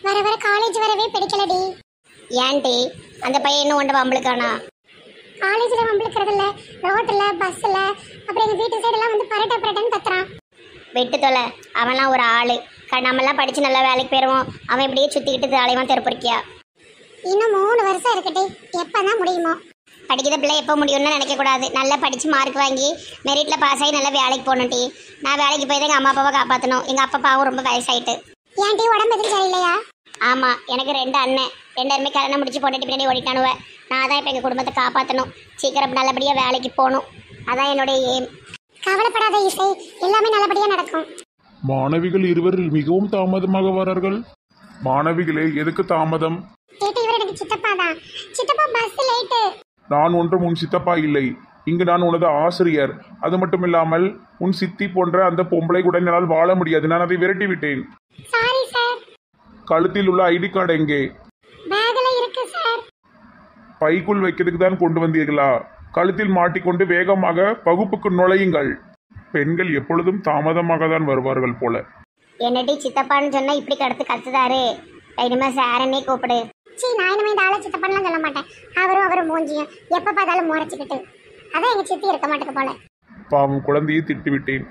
வர வர காலேஜ் வரவே பிடிக்கலடி ஏன்டி அந்த பையன் இன்னும் ஒன்று வம்பளுக்கானா காலேஜ்ல வம்பிழுக்கிறது இல்ல ரோட்ல பஸ்ல அப்புறம் எங்க வீட்டு சைடு எல்லாம் வந்து பரட்ட பரட்டன்னு கத்துறான் விட்டு தொலை அவன்லாம் ஒரு ஆளு க- நம்மெல்லாம் படிச்சு நல்லா வேலைக்கு போயிடுவோம் அவன் இப்படியே சுத்திக்கிட்டு அலைவான் தெருப்பொறிக்கியா இன்னும் மூணு வருஷம் இருக்கட்டே எப்பதான் முடியுமோ படிக்கிற பிள்ளை எப்போ முடியும்னு நினைக்க கூடாது நல்லா படிச்சு மார்க் வாங்கி மெரிட்ல பாஸ் ஆகி நல்லா வேலைக்கு போகணும் டி நான் வேலைக்கு போய் தான் எங்கள் அம்மா அப்பாவை காப்பாற்றணும் எங்கள் அப்பா அப்பாவும் ரொம்ப வயசாயிட்டு ஏன்டி உடம்பு எதுவும் சரியில்லையா ஆமாம் எனக்கு ரெண்டு அண்ணன் ரெண்டாருமே கல்யாணம் முடிச்சு போட்டுட்டு பின்னாடி ஓடிட்டானுவ நான் தான் இப்போ எங்கள் குடும்பத்தை காப்பாற்றணும் சீக்கிரம் நல்லபடியாக வேலைக்கு போகணும் அதான் என்னுடைய ஏம் கவலைப்படாத இசை எல்லாமே நல்லபடியா நடக்கும் மாணவிகள் இருவர் மிகவும் தாமதமாக வரார்கள் மாணவிகளே எதுக்கு தாமதம் கேட்டு இவர் எனக்கு சித்தப்பா தான் சித்தப்பா பஸ் லேட்டு நான் ஒன்றும் உன் சித்தப்பா இல்லை இங்கு நான் உனது ஆசிரியர் அது மட்டும் இல்லாமல் உன் சித்தி போன்ற அந்த பொம்பளை கூட என்னால் வாழ முடியாது நான் அதை விரட்டி விட்டேன் சாரி சார் கழுத்தில் உள்ள ஐடி கார்டு எங்கே பேக்ல இருக்கு சார் பைக்குள் வைக்கிறதுக்கு தான் கொண்டு வந்தீர்களா கழுத்தில் மாட்டிக்கொண்டு வேகமாக வகுப்புக்கு நுழையுங்கள் பெண்கள் எப்பொழுதும் தாமதமாக தான் வருவார்கள் போல என்னடி சித்தப்பான்னு சொன்னால் இப்படி கடத்து கத்துதாரு இனிமேல் சாரனே கூப்பிடு சீ நான் இனிமே இந்த ஆளை சித்தப்பான்லாம் சொல்ல மாட்டேன் அவரும் அவரும் மூஞ்சியும் எப்ப பார்த்தாலும் முறைச்சிக்கிட்டு அதான் எங்க சித்தி இருக்க மாட்டேங்க போல பாவம் குழந்தையை திட்டு விட்டேன்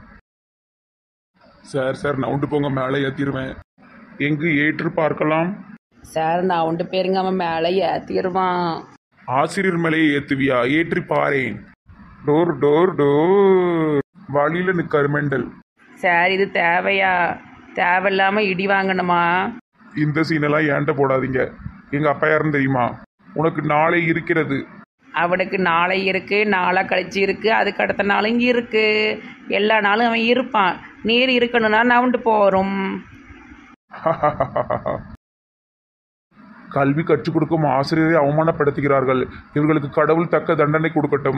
சார் சார் நவுண்டு போங்க மேலே ஏத்திருவேன் எங்கு ஏற்று பார்க்கலாம் சார் நான் உண்டு பேருங்க அவன் மேலே ஏற்றிடுவான் ஆசிரியர் மேலேயே ஏத்துவியா ஏற்றி பாரேன் டோர் டோர் டோர் வழியில நிற்காரு மெண்டல் சார் இது தேவையா தேவையில்லாமல் இடி வாங்கணுமா இந்த சீனெல்லாம் ஏன்ட்ட போடாதீங்க எங்க அப்பா யாருன்னு தெரியுமா உனக்கு நாளை இருக்கிறது அவனுக்கு நாளை இருக்கு நாளை கழிச்சு இருக்கு அதுக்கு அடுத்த நாளும் இருக்கு எல்லா நாளும் அவன் இருப்பான் நீர் இருக்கணும்னா நவுண்டு போகிறோம் கல்வி கற்றுக் கொடுக்கும் ஆசிரியரை அவமானப்படுத்துகிறார்கள் இவர்களுக்கு கடவுள் தக்க தண்டனை கொடுக்கட்டும்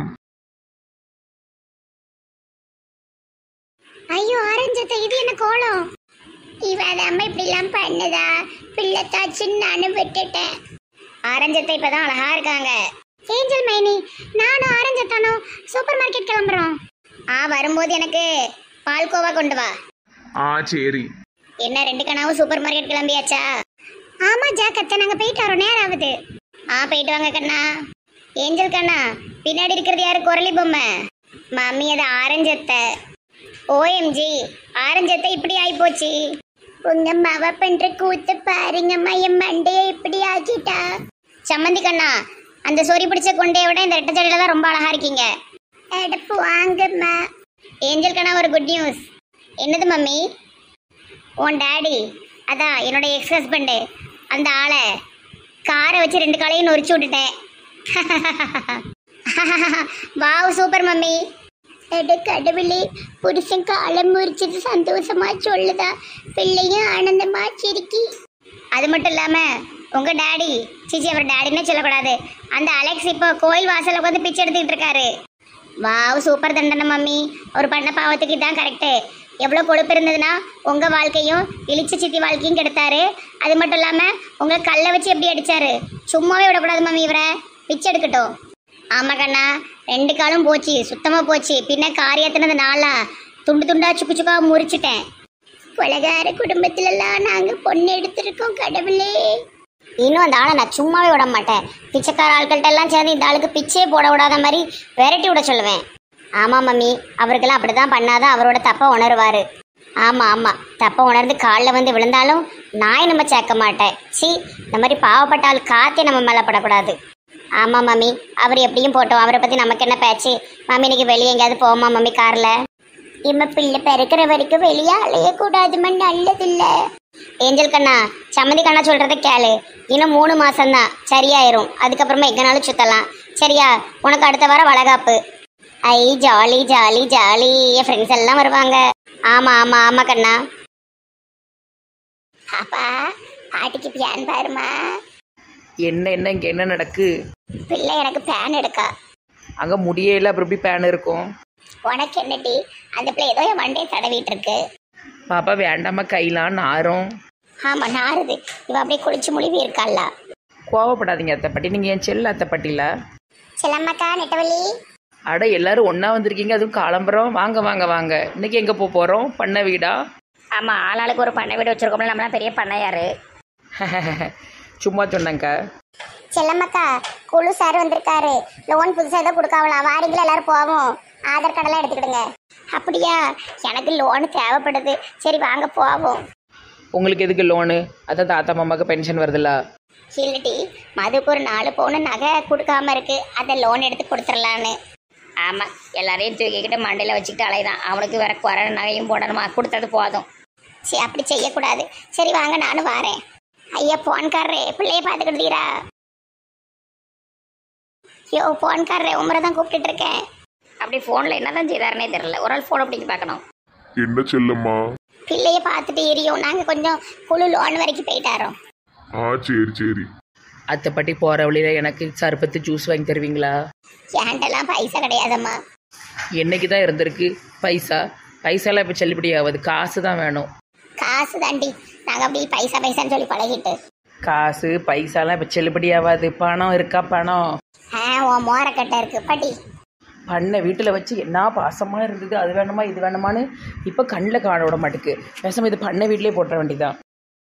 ஐயோ ஆரஞ்சத்தை இது என்ன கோலம் இவ அம்மா இப்படிலாம் பண்ணுதா பிள்ளைத்தாச்சுன்னு நானும் விட்டுட்டேன் ஆரஞ்சத்தை இப்பதான் அழகா இருக்காங்க ஏஞ்சல் மைனி நானும் ஆரஞ்சத்தானும் சூப்பர் மார்க்கெட் கிளம்புறோம் ஆ வரும்போது எனக்கு பால்கோவா கொண்டு வா ஆ சரி என்ன ரெண்டு கணாவும் சூப்பர் மார்க்கெட் கிளம்பியாச்சா ஆமா ஜாக்கத்தை நாங்க போயிட்டு வரோம் நேரம் ஆகுது ஆ போயிட்டு வாங்க கண்ணா ஏஞ்சல் கண்ணா பின்னாடி இருக்கிறது யாரு குரலி பொம்மை மம்மி அது ஆரஞ்சத்தை ஓஎம்ஜி ஆரஞ்சத்தை இப்படி ஆயிப்போச்சு உங்க மவ பண்ற கூத்து பாருங்கம்மா என் மண்டைய இப்படி ஆக்கிட்டா சம்மந்தி கண்ணா அந்த சொறி பிடிச்ச கொண்டைய விட இந்த ரெட்டச்சடையில தான் ரொம்ப அழகா இருக்கீங்க எடுப்பு வாங்கம்மா ஏஞ்சல் கண்ணா ஒரு குட் நியூஸ் என்னது மம்மி உன் டாடி அதான் என்னோட எக்ஸ் ஹஸ்பண்டு அந்த ஆளை காரை வச்சு ரெண்டு காலையும் நொறிச்சு விட்டுட்டேன் வாவ் சூப்பர் மம்மி எடு கடவுளே புருஷன் காலம் முறிச்சது சந்தோஷமா சொல்லுதா பிள்ளையும் ஆனந்தமா சிரிக்கி அது மட்டும் இல்லாம உங்க டாடி சிச்சி அவர் டாடின்னு சொல்லக்கூடாது அந்த அலெக்ஸ் இப்போ கோயில் வாசல்ல உட்காந்து பிச்சை எடுத்துக்கிட்டு இருக்காரு வாவ் சூப்பர் தண்டனை மம்மி ஒரு பண்ண பாவத்துக்கு இதான் கரெக்டு எவ்வளோ கொழுப்பு இருந்ததுன்னா உங்கள் வாழ்க்கையும் இளிச்ச சித்தி வாழ்க்கையும் கெடுத்தாரு அது மட்டும் இல்லாமல் உங்களை கல்லை வச்சு எப்படி அடிச்சாரு சும்மாவே விடக்கூடாது மம்மி இவரை பிச்சை எடுக்கட்டும் ஆமாம் கண்ணா ரெண்டு காலும் போச்சு சுத்தமாக போச்சு பின்ன காரியத்தினது நாளா துண்டு துண்டா சுக்கு சுக்கா முறிச்சிட்டேன் கொலகார குடும்பத்திலலாம் நாங்கள் பொண்ணு எடுத்திருக்கோம் கடவுளே இன்னும் அந்த ஆளை நான் சும்மாவே விட மாட்டேன் பிச்சைக்கார ஆட்கள்கிட்ட எல்லாம் சேர்ந்து இந்த ஆளுக்கு பிச்சையே போட விடாத மாதிரி விரட்டி விட சொல்லுவேன் ஆமாம் மம்மி அவருக்கெல்லாம் அப்படி தான் பண்ணாதான் அவரோட தப்பை உணருவார் ஆமாம் ஆமாம் தப்பை உணர்ந்து காலில் வந்து விழுந்தாலும் நாய் நம்ம சேர்க்க மாட்டேன் சி இந்த மாதிரி பாவப்பட்ட ஆள் காத்தே நம்ம மேலே படக்கூடாது ஆமாம் மம்மி அவர் எப்படியும் போட்டோம் அவரை பற்றி நமக்கு என்ன பேச்சு மம்மி இன்னைக்கு வெளியே எங்கேயாவது போமா மம்மி காரில் இம்ம பிள்ளை பிறக்கிற வரைக்கும் வெளியே அலையக்கூடாதுமா நல்லதில்ல ஏஞ்சல் கண்ணா சம்மந்தி கண்ணா சொல்றத கேளு இன்னும் மூணு மாசம்தான் சரியாயிரும் அதுக்கப்புறமா எங்கனாலும் சுத்தலாம் சரியா உனக்கு அடுத்த வாரம் வளகாப்பு ஐ ஜாலி ஜாலி ஜாலி என் ஃப்ரெண்ட்ஸ் எல்லாம் வருவாங்க ஆமா ஆமா ஆமா கண்ணா அப்பா பாட்டிக்கு பியான் பாருமா என்ன என்ன இங்கே என்ன நடக்கு பிள்ளை எனக்கு பேன் எடுக்கா அங்கே முடியல அப்புறம் எப்படி பேன் இருக்கும் உனக்கு என்னடி அந்த பிள்ளை ஏதோ என் வண்டியை தடவிட்டு இருக்கு பாப்பா வேண்டாமா கையெல்லாம் நாரும் ஆமா நாருது இவ அப்படியே குளிச்சு முழுவி இருக்காள்ல கோவப்படாதீங்க அத்தைப்பட்டி நீங்கள் என் செல்ல அத்தைப்பட்டியில் சிலம்பக்கா நெட்டவள்ளி அட எல்லாரும் ஒன்றா வந்திருக்கீங்க அதுவும் காலம்புறம் வாங்க வாங்க வாங்க இன்னைக்கு எங்கே போக போகிறோம் பண்ண வீடா ஆமா ஆளாளுக்கு ஒரு பண்ணை வீடு வச்சிருக்கோம்ல நம்மளாம் பெரிய பண்ணையாரு சும்மா சொன்னேங்க்கா செல்லம்மக்கா குழு சார் வந்திருக்காரு லோன் புதுசாக ஏதோ கொடுக்காவலாம் வாரீங்களா எல்லாரும் போவோம் ஆதார் கார்டெல்லாம் எடுத்துக்கிடுங்க அப்படியா எனக்கு லோனு தேவைப்படுது சரி வாங்க போவோம் உங்களுக்கு எதுக்கு லோனு அதான் தாத்தா மாமாவுக்கு பென்ஷன் வருதுல்ல இல்லட்டி மதுக்கு ஒரு நாலு பவுன் நகை கொடுக்காம இருக்கு அதை லோன் எடுத்து கொடுத்துடலான்னு ஆமாம் எல்லாரையும் தூக்கிக்கிட்டு மண்டையில் வச்சுக்கிட்டு அலைதான் அவனுக்கு வேற குறை நகையும் போடணுமா கொடுத்தது போதும் சரி அப்படி செய்யக்கூடாது சரி வாங்க நானும் வரேன் ஐயா போன்காரரே பிள்ளைய பார்த்துக்கிட்டீரா யோ போன்காரரே உமரை தான் கூப்பிட்டுட்டு இருக்கேன் அப்படி ஃபோனில் என்ன தான் செய்தாருனே தெரியல ஒரு ஆள் ஃபோனை பிடிக்க பார்க்கணும் என்ன செல்லம்மா பிள்ளைய பார்த்துட்டு எரியும் நாங்கள் கொஞ்சம் குழு லோன் வரைக்கும் போயிட்டாரோம் ஆ சரி சரி அத்தைப்பட்டி போகிற வழியில் எனக்கு சர்பத்து ஜூஸ் வாங்கி தருவீங்களா ஏன்ட்டெல்லாம் பைசா கிடையாதம்மா என்னைக்கு தான் இருந்திருக்கு பைசா பைசாலாம் இப்போ செல்லுபடி ஆகாது காசு தான் வேணும் காசு தாண்டி நாங்கள் அப்படி பைசா பைசான்னு சொல்லி பழகிட்டு காசு பைசாலாம் இப்போ செல்லுபடி ஆகாது பணம் இருக்கா பணம் ஆ உன் மோரக்கட்டை இருக்கு பட்டி பண்ணை வீட்டில் வச்சு என்ன பாசமாக இருந்தது அது வேணுமா இது வேணுமான்னு இப்போ கண்ணில் காண விட மாட்டுக்கு பேசாம இது பண்ணை வீட்டிலே போட்டுற வேண்டியதான்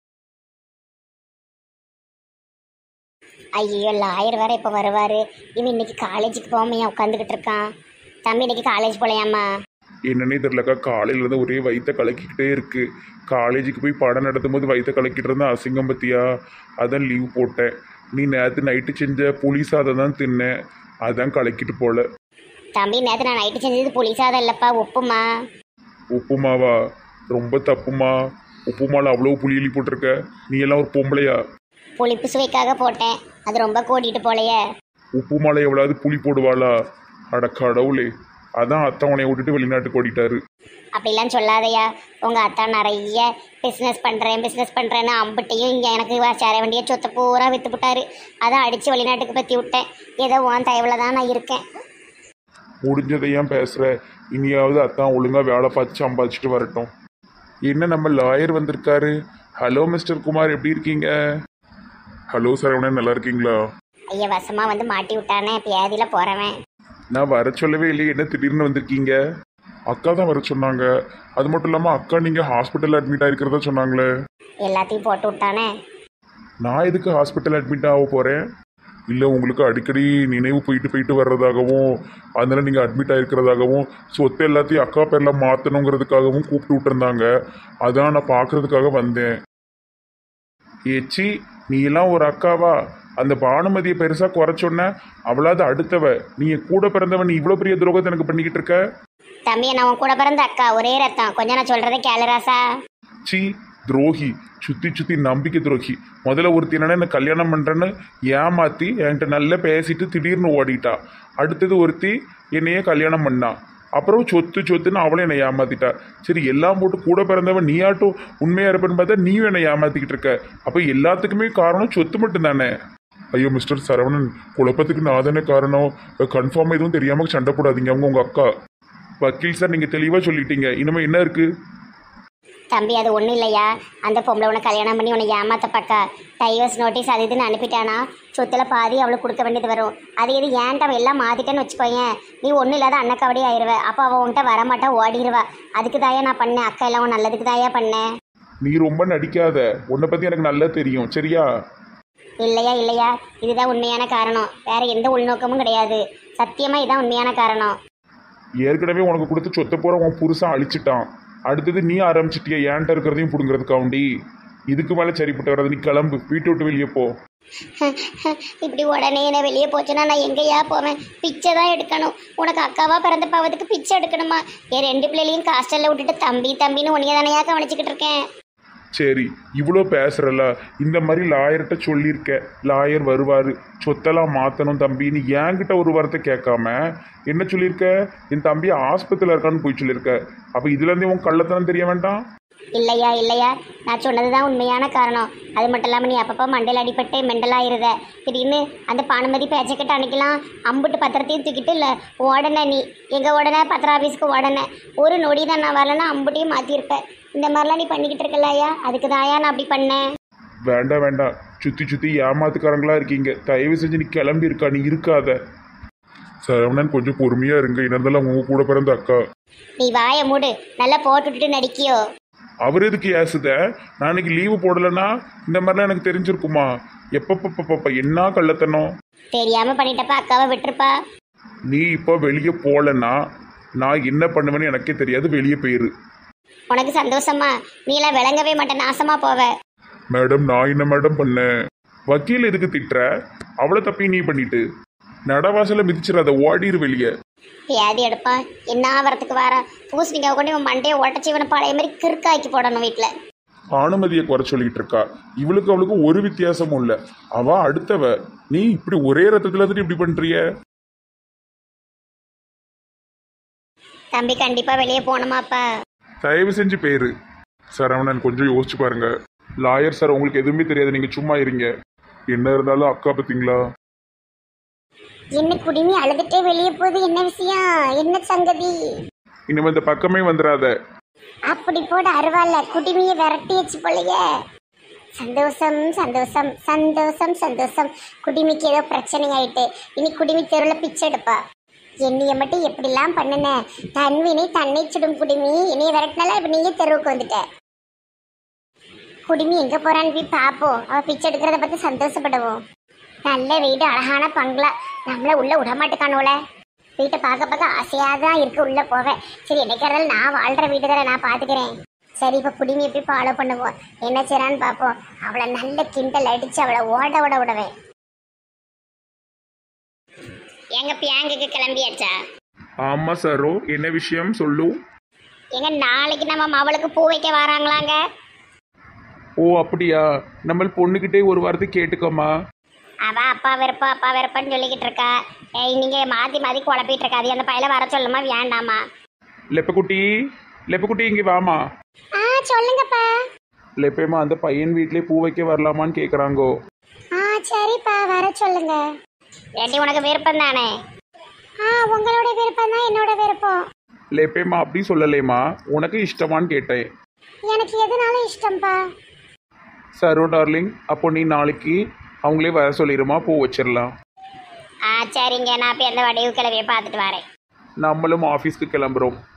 ஐயோ லாயர் வேற இப்போ வருவார் இவன் இன்னைக்கு காலேஜுக்கு போகாமையா உட்காந்துக்கிட்டு இருக்கான் தம்பி இன்னைக்கு காலேஜ் போலையாம்மா என்னன்னே தெரியலக்கா காலையில இருந்து ஒரே வயிற்ற கலக்கிக்கிட்டே இருக்கு காலேஜுக்கு போய் படம் நடத்தும் போது வயிற்ற கலக்கிட்டு இருந்தா அசிங்கம் பத்தியா அதான் லீவ் போட்டேன் நீ நேற்று நைட்டு செஞ்ச புளி சாதம் தான் தின்னேன் அதான் கலக்கிட்டு போல தம்பி நேற்று நான் நைட்டு செஞ்சது புளிசாதம் இல்லைப்பா உப்புமா உப்புமாவா ரொம்ப தப்புமா உப்புமால அவ்வளோ புளி எழுதி போட்டிருக்க நீ எல்லாம் ஒரு பொம்பளையா புளிப்பு சுவைக்காக போட்டேன் அது ரொம்ப கூட்டிகிட்டு போலையே உப்புமால எவ்வளவு புளி போடுவாளா அட கடவுளே அதான் அத்தை உனைய விட்டுட்டு வெளிநாட்டுக்கு ஓடிட்டாரு அப்படிலாம் சொல்லாதயா உங்கள் அத்தா நிறைய பிஸ்னஸ் பண்ணுறேன் பிஸ்னஸ் பண்ணுறேன்னு அம்பிட்டையும் இங்கே எனக்கு வ- சேர வேண்டிய சொத்தை பூரா விற்று விட்டாரு அதான் அடித்து வெளிநாட்டுக்கு பற்றி விட்டேன் ஏதோ உன் தயவில் தான் நான் இருக்கேன் முடிஞ்சதை ஏன் பேசுற இனியாவது அத்தான் ஒழுங்கா வேலை பார்த்து சம்பாதிச்சுட்டு வரட்டும் என்ன நம்ம லாயர் வந்திருக்காரு ஹலோ மிஸ்டர் குமார் எப்படி இருக்கீங்க ஹலோ சரவணன் நல்லா இருக்கீங்களா ஐயா வசமாக வந்து மாட்டி விட்டானே பியாதியில் போகிறவன் நான் வர சொல்லவே இல்லையே என்ன திடீர்னு வந்திருக்கீங்க அக்கா தான் வர சொன்னாங்க அது மட்டும் இல்லாமல் அக்கா நீங்கள் ஹாஸ்பிட்டல் அட்மிட் ஆயிருக்கிறதா சொன்னாங்களே எல்லாத்தையும் போட்டு விட்டானே நான் எதுக்கு ஹாஸ்பிட்டல் அட்மிட் ஆக போகிறேன் இல்லை உங்களுக்கு அடிக்கடி நினைவு போயிட்டு போயிட்டு வர்றதாகவும் அதனால நீங்கள் அட்மிட் ஆயிருக்கிறதாகவும் சொத்து எல்லாத்தையும் அக்கா பேரில் மாற்றணுங்கிறதுக்காகவும் கூப்பிட்டு விட்டுருந்தாங்க அதான் நான் பார்க்கறதுக்காக வந்தேன் ஏச்சி நீ எல்லாம் ஒரு அக்காவா அந்த பானுமதியை பெருசாக குறைச்சொன்ன அவளாவது அடுத்தவ நீ என் கூட பிறந்தவன் நீ இவ்வளோ பெரிய துரோகத்தை எனக்கு பண்ணிக்கிட்டு இருக்க தம்பி நான் உன் கூட பிறந்த அக்கா ஒரே ரத்தம் கொஞ்சம் நான் சொல்கிறதே கேளுராசா சி துரோகி சுத்தி சுத்தி நம்பிக்கை துரோகி முதல்ல ஒருத்தி என்னன்னா என்ன கல்யாணம் பண்றேன்னு ஏமாத்தி என்கிட்ட நல்லா பேசிட்டு திடீர்னு ஓடிட்டா அடுத்தது ஒருத்தி என்னையே கல்யாணம் பண்ணா அப்புறம் சொத்து சொத்துன்னு அவளும் என்னை ஏமாத்திட்டா சரி எல்லாம் போட்டு கூட பிறந்தவன் நீயாட்டும் உண்மையா இருப்பேன்னு பார்த்தா நீயும் என்னை ஏமாத்திக்கிட்டு இருக்க அப்ப எல்லாத்துக்குமே காரணம் சொத்து மட்டும்தானே ஐயோ மிஸ்டர் சரவணன் குழப்பத்துக்கு நான் தானே காரணம் கன்ஃபார்ம் எதுவும் தெரியாம சண்டை போடாதீங்க அவங்க உங்க அக்கா வக்கீல் சார் நீங்க தெளிவா சொல்லிட்டீங்க இனிமே என்ன இருக்கு தம்பி அது ஒன்றும் இல்லையா அந்த பொம்பளை உனக்கு கல்யாணம் பண்ணி உன்னை ஏமாத்த பக்கா டைவர்ஸ் நோட்டீஸ் அது இதுன்னு அனுப்பிட்டானா சொத்துல பாதி அவளுக்கு கொடுக்க வேண்டியது வரும் அது இது ஏன்ட்ட அவன் எல்லாம் மாத்திட்டேன்னு வச்சுக்கோயேன் நீ ஒன்றும் இல்லாத அண்ணக்காவடி ஆயிடுவ அப்போ அவள் உன்கிட்ட வரமாட்டா ஓடிடுவா அதுக்கு தாயா நான் பண்ணேன் அக்கா எல்லாம் உன் நல்லதுக்கு தாயா பண்ணேன் நீ ரொம்ப நடிக்காத உன்னை பத்தி எனக்கு நல்லா தெரியும் சரியா இல்லையா இல்லையா இதுதான் உண்மையான காரணம் வேற எந்த உள்நோக்கமும் கிடையாது சத்தியமா இதுதான் உண்மையான காரணம் ஏற்கனவே உனக்கு கொடுத்த சொத்தை பூரா உன் புருஷன் அழிச்சிட்டான் அடுத்தது நீ ஆரம்பிச்சிட்டிய ஏன்ட்ட இருக்கிறதையும் பிடுங்கிறதுக்காண்டி இதுக்கு மேலே சரிப்பட்டு வர்றது நீ கிளம்பு வீட்டை விட்டு வெளியே போ இப்படி உடனே என்ன வெளியே போச்சுன்னா நான் எங்கேயா போவேன் பிச்சை தான் எடுக்கணும் உனக்கு அக்காவா பிறந்த பாவத்துக்கு பிச்சை எடுக்கணுமா என் ரெண்டு பிள்ளைகளையும் ஹாஸ்டல்ல விட்டுட்டு தம்பி தம்பின்னு உன்னைய தானையா கவனிச்சுக்கிட்டு இருக்கேன் சரி இவ்வளோ பேசுறல இந்த மாதிரி லாயர்கிட்ட சொல்லியிருக்க லாயர் வருவார் சொத்தெல்லாம் மாற்றணும் தம்பின்னு என்கிட்ட ஒரு வார்த்தை கேட்காம என்ன சொல்லியிருக்க என் தம்பி ஆஸ்பத்திரியில் இருக்கான்னு போய் சொல்லியிருக்க அப்போ இதுலேருந்தே உன் கள்ளத்தனம் தெரிய வேண்டாம் இல்லையா இல்லையா நான் சொன்னதுதான் உண்மையான காரணம் அது மட்டும் இல்லாமல் நீ அப்பப்போ மண்டையில் அடிபட்டு மெண்டலாயிருத திடீர்னு அந்த பானுமதி பேச்சக்கிட்ட அன்னைக்கெல்லாம் அம்புட்டு பத்திரத்தையும் தூக்கிட்டு இல்லை உடனே நீ எங்கே உடனே பத்திர ஆஃபீஸ்க்கு உடனே ஒரு நொடி தான் நான் வரலன்னா அம்புட்டையும் மாற்றிருப்பேன் இந்த மாதிரிலாம் நீ பண்ணிக்கிட்டு இருக்கலையா அதுக்கு தாயா நான் அப்படி பண்ணேன் வேண்டாம் வேண்டாம் சுற்றி சுற்றி ஏமாத்துக்காரங்களா இருக்கீங்க தயவு செஞ்சு நீ கிளம்பி இருக்கா நீ இருக்காத சரவணன் கொஞ்சம் பொறுமையாக இருங்க இருந்தாலும் உங்க கூட பிறந்த அக்கா நீ வாயை மூடு நல்லா போட்டு விட்டுட்டு நடிக்கியோ அவர் எதுக்கு ஏசுத நான் இன்னைக்கு லீவு போடலைன்னா இந்த மாதிரிலாம் எனக்கு தெரிஞ்சிருக்குமா எப்பப்பப்பப்ப என்ன கள்ளத்தனம் தெரியாம பண்ணிட்டப்பா அக்காவை விட்டுருப்பா நீ இப்போ வெளியே போகலன்னா நான் என்ன பண்ணுவேன்னு எனக்கே தெரியாது வெளியே போயிரு உனக்கு சந்தோஷமா நீலாம் விளங்கவே மாட்டேன் நாசமா போவ மேடம் நான் என்ன மேடம் பண்ணேன் வக்கீல் எதுக்கு திட்டுற அவ்வளோ தப்பி நீ பண்ணிட்டு நடவாசல மிதிச்சிடாத ஓடிரு வெளியே வியாதி எடுப்பான் என்ன வரத்துக்கு வாரா பூசணிக்காவை கொண்டு இவன் மண்டையை உடச்சி இவனை பழைய மாதிரி கிறுக்காக்கி போடணும் வீட்டில் ஆணுமதியை குறை சொல்லிட்டு இருக்கா இவளுக்கு அவளுக்கு ஒரு வித்தியாசமும் இல்லை அவ அடுத்தவ நீ இப்படி ஒரே ரத்தத்துல இருந்துட்டு இப்படி பண்றிய தம்பி கண்டிப்பா வெளியே போகணுமாப்பா தயவு செஞ்சு பேரு சரவணன் கொஞ்சம் யோசிச்சு பாருங்க லாயர் சார் உங்களுக்கு எதுவுமே தெரியாது நீங்க சும்மா இருங்க என்ன இருந்தாலும் அக்கா பத்தீங்களா என்ன குடிமி அழுதுட்டே வெளியே போகுது என்ன விஷயம் என்ன சங்கதி இனிமே இந்த பக்கமே வந்துடாத அப்படி போட அருவாள்ல குடிமியை விரட்டி வச்சு போலையே சந்தோஷம் சந்தோஷம் சந்தோஷம் சந்தோஷம் குடிமிக்கு ஏதோ பிரச்சனை ஆயிட்டு இனி குடிமி தெருவில் பிச்சை எடுப்பா என்னைய மட்டும் எப்படிலாம் பண்ணுன தன்வினை தன்னை சுடும் குடிமி என்னைய விரட்டினால இப்ப நீங்க தெருவுக்கு வந்துட்ட குடிமி எங்க போறான்னு போய் பார்ப்போம் அவ பிச்சை எடுக்கிறத பத்தி சந்தோஷப்படுவோம் நல்ல வீடு அழகான பங்களா நம்மள உள்ள விடமாட்டுக்கானோல வீட்டை பார்க்க பார்க்க ஆசையாக தான் இருக்கு உள்ள போவேன் சரி என்னைக்கிறதால நான் வாழ்ற வீடு தானே நான் பார்த்துக்கிறேன் சரி இப்போ குடிமி எப்படி ஃபாலோ பண்ணுவோம் என்ன செய்றான்னு பார்ப்போம் அவளை நல்ல கிண்டல் அடிச்சு அவளை ஓட விட விடவேன் எங்க பியாங்குக்கு கிளம்பியாச்சா ஆமா சாரோ என்ன விஷயம் சொல்லு எங்க நாளைக்கு நம்ம மவளுக்கு பூ வைக்க வராங்களாங்க ஓ அப்படியா நம்ம பொண்ணுகிட்டே ஒரு வாரத்தை கேட்டுக்கோமா அவ அப்பா விருப்பம் அப்பா விருப்பம்னு சொல்லிக்கிட்டு இருக்கா ஏய் நீங்க மாத்தி மாத்தி குழப்பிட்டு இருக்காது அந்த பையல வர சொல்லுமா வேண்டாமா லெப்பக்குட்டி லெப்பக்குட்டி இங்கே வாமா ஆ சொல்லுங்கப்பா லெப்பேமா அந்த பையன் வீட்லயே பூ வைக்க வரலாமான்னு கேட்குறாங்கோ ஆ சரிப்பா வர சொல்லுங்க ஏட்டி உனக்கு விருப்பம் தானே ஆ உங்களோட விருப்பம் தான் என்னோட விருப்பம் லெப்பேமா அப்படி சொல்லலேம்மா உனக்கு இஷ்டமான்னு கேட்டேன் எனக்கு எதுனாலும் இஷ்டம்ப்பா சரோ டார்லிங் அப்போ நீ நாளைக்கு அவங்களே வர சொல்லிடுமா பூ வச்சிடலாம் ஆ சரிங்க நான் இப்போ எந்த வடிவு கிளவியை பார்த்துட்டு வரேன் நம்மளும் ஆஃபீஸ்க்கு கிளம்புறோம்